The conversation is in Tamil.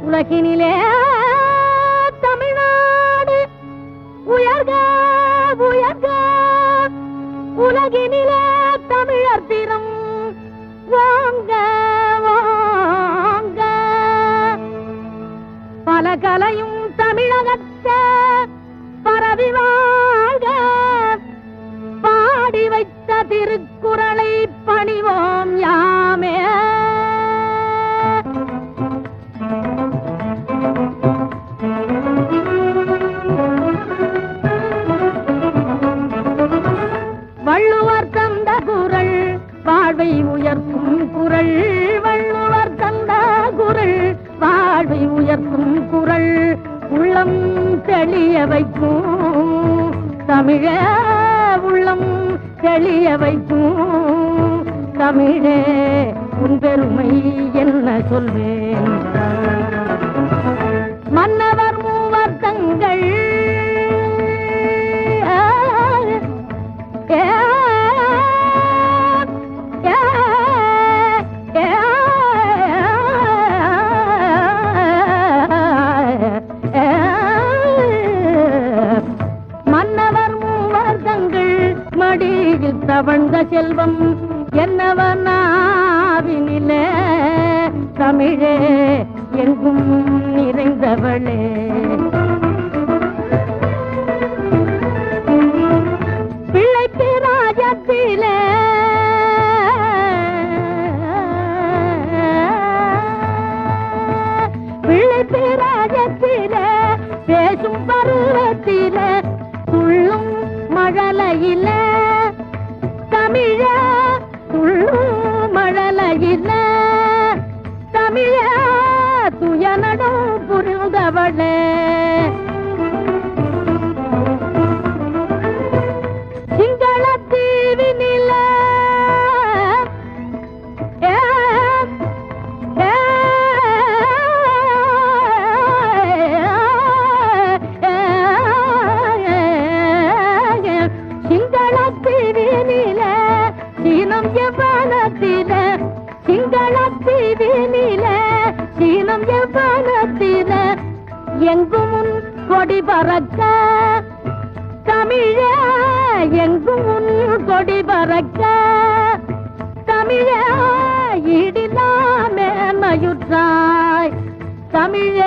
உலகினிலே தமிழ்நாடு உயர்க உயர்க உலகினிலே தமிழர் திறம் வாங்க வாங்க பல கலையும் தமிழகத்த பரவி வாழ்க பாடி வைத்த திருக்குறளை பணிவோம் யாமே வள்ளுவர் தந்த குரல் வாழ்வை உயர்த்தும் குரல் வள்ளுவர் தந்த குரல் வாழ்வை உயர்த்தும் குரல் உள்ளம் தெளிய வைக்கும் தமிழ உள்ளம் தெளிய வைக்கும் தமிழே உன் பெருமை என்ன சொல்வேன் மன்னவர் மூவர் தங்கள் ஏ, ஏ, ஏ, ஏ, மன்னவர் மூவர் தங்கள் மடியில் தவழ்ந்த செல்வம் என்னவனாவினிலே தமிழே எங்கும் நிறைந்தவளே பிள்ளைக்கு ராஜத்திலே பிள்ளைக்கு ராஜத்திலே பேசும் பருவத்திலே துள்ளும் மழலையில தமிழ துள்ளும் மழலையில தமிழ துயனடும் புரிந்தவளே சிங்களத்தீவினில ஏ, ஏ, ஏ, சிங்களத்தீவினில சீனம் எவ்வளத்தில சிங்களத்தீவினில சீனம் எவ்வளத்தில எங்கும் உன் கொடி பறக்க தமிழ எங்கும் உன் கொடி பறக்க தமிழ இடிலாமே மயுற்றாய் தமிழ